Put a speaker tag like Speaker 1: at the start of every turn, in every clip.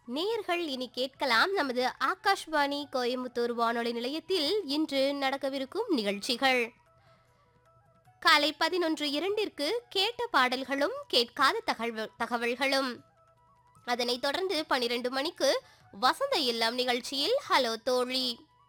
Speaker 1: நேயர்கள் இனி கேட்கலாம் நமது ஆகாஷ்வாணி கோயம்புத்தூர் வானொலி நிலையத்தில் இன்று நடக்கவிருக்கும் நிகழ்ச்சிகள் காலை பதினொன்று இரண்டிற்கு கேட்ட பாடல்களும் கேட்காத தகவல் தகவல்களும் அதனைத் தொடர்ந்து பனிரெண்டு மணிக்கு வசந்த இல்லம் நிகழ்ச்சியில் ஹலோ தோழி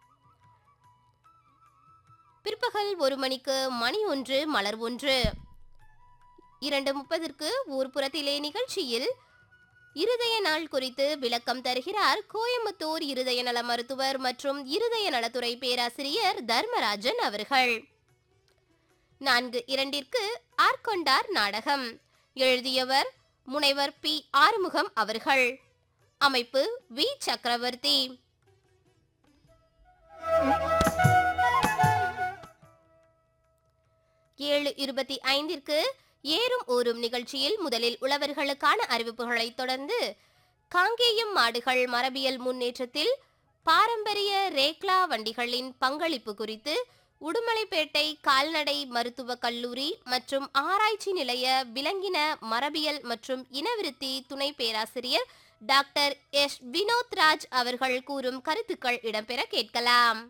Speaker 1: பிற்பகல் ஒரு மணிக்கு மணி ஒன்று மலர் ஒன்று இரண்டு முப்பதற்கு ஊர்ப்புறத்திலே நிகழ்ச்சியில் இருதய நாள் குறித்து விளக்கம் தருகிறார் கோயம்புத்தூர் இருதய நல மருத்துவர் மற்றும் இருதய நலத்துறை பேராசிரியர் தர்மராஜன் அவர்கள் நான்கு இரண்டிற்கு ஆர்கொண்டார் நாடகம் எழுதியவர் முனைவர் பி ஆறுமுகம் அவர்கள் அமைப்பு வி சக்கரவர்த்தி ஏழு இருபத்தி ஐந்திற்கு ஏறும் ஊரும் நிகழ்ச்சியில் முதலில் உழவர்களுக்கான அறிவிப்புகளை தொடர்ந்து காங்கேயம் மாடுகள் மரபியல் முன்னேற்றத்தில் பாரம்பரிய ரேக்லா வண்டிகளின் பங்களிப்பு குறித்து உடுமலைப்பேட்டை கால்நடை மருத்துவக் கல்லூரி மற்றும் ஆராய்ச்சி நிலைய விலங்கின மரபியல் மற்றும் இனவிருத்தி துணை பேராசிரியர் டாக்டர் எஸ் வினோத் ராஜ் அவர்கள் கூறும் கருத்துக்கள் இடம்பெற கேட்கலாம்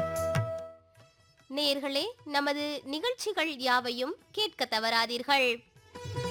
Speaker 1: நேர்களே நமது நிகழ்ச்சிகள் யாவையும் கேட்க தவறாதீர்கள்